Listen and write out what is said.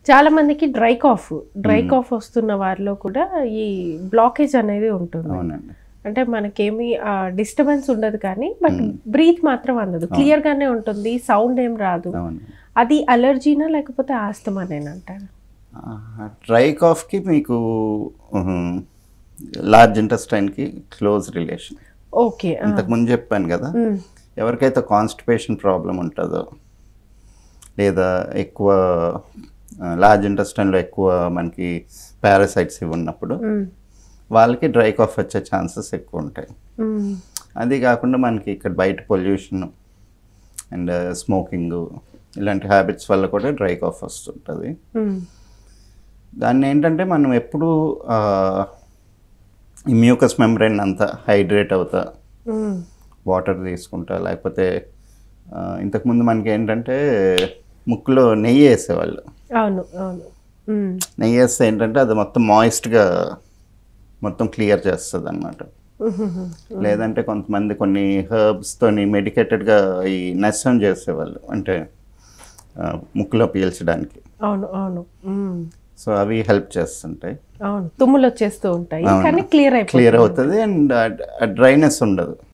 చాలా మందికి dry cough dry cough వస్తున్న వారిలో కూడా ఈ బ్లాకేజ్ అనేది ఉంటుంది అవునండి అంటే మనకేమి డిస్టర్బెన్స్ ఉండదు కానీ బట్ బ్రీత్ మాత్రం అందదు క్లియర్ గానే ఉంటుంది సౌండ్ ఏం రాదు అవును అది అలర్జీనా లేకపోతే ఆస్తమానేనంటారు డ్రై కాఫ్కి మీకు లార్జ్ ఇంటెస్టైన్కి క్లోజ్ రిలేషన్ ఓకే ఇంతకుముందు చెప్పాను కదా ఎవరికైతే కాన్స్టిపేషన్ ప్రాబ్లం ఉంటుందో లేదా ఎక్కువ లార్జ్ ఇంటెస్టైన్లో ఎక్కువ మనకి పారాసైట్స్ ఇవి ఉన్నప్పుడు వాళ్ళకి డ్రై కాఫ్ వచ్చే ఛాన్సెస్ ఎక్కువ ఉంటాయి అది కాకుండా మనకి ఇక్కడ బయట పొల్యూషన్ అండ్ స్మోకింగ్ ఇలాంటి హ్యాబిట్స్ వల్ల కూడా డ్రై కాఫ్ వస్తుంటుంది దాన్ని ఏంటంటే మనం ఎప్పుడు ఈ మ్యూకస్ మెంబ్రెయిన్ అంతా హైడ్రేట్ అవుతా వాటర్ తీసుకుంటా లేకపోతే ఆ, ఇంతకుముందు మనకి ఏంటంటే ముక్కులో నెయ్యి వేసేవాళ్ళు అవును అవును మ్మ్. నెయ్యి వేస్తే ఏంటంటే అది మొత్తం మాయిస్ట్గా మొత్తం క్లియర్ చేస్తుంది అనమాట మ్మ్. లేదంటే కొంతమంది కొన్ని హర్బ్స్తోని మెడికేటెడ్గా ఈ నష్టం చేసేవాళ్ళు అంటే ఆ, ముక్కులో పీల్చడానికి అవును అవును మ్మ్. సో అవి హెల్ప్ చేస్తుంటాయి అవును తుమ్ములు వచ్చేస్తూ ఉంటాయి అవును. కానీ క్లియర్ అయిపోతుంది క్లియర్ అవుతుంది అండ్ డ్రైనెస్ ఉండదు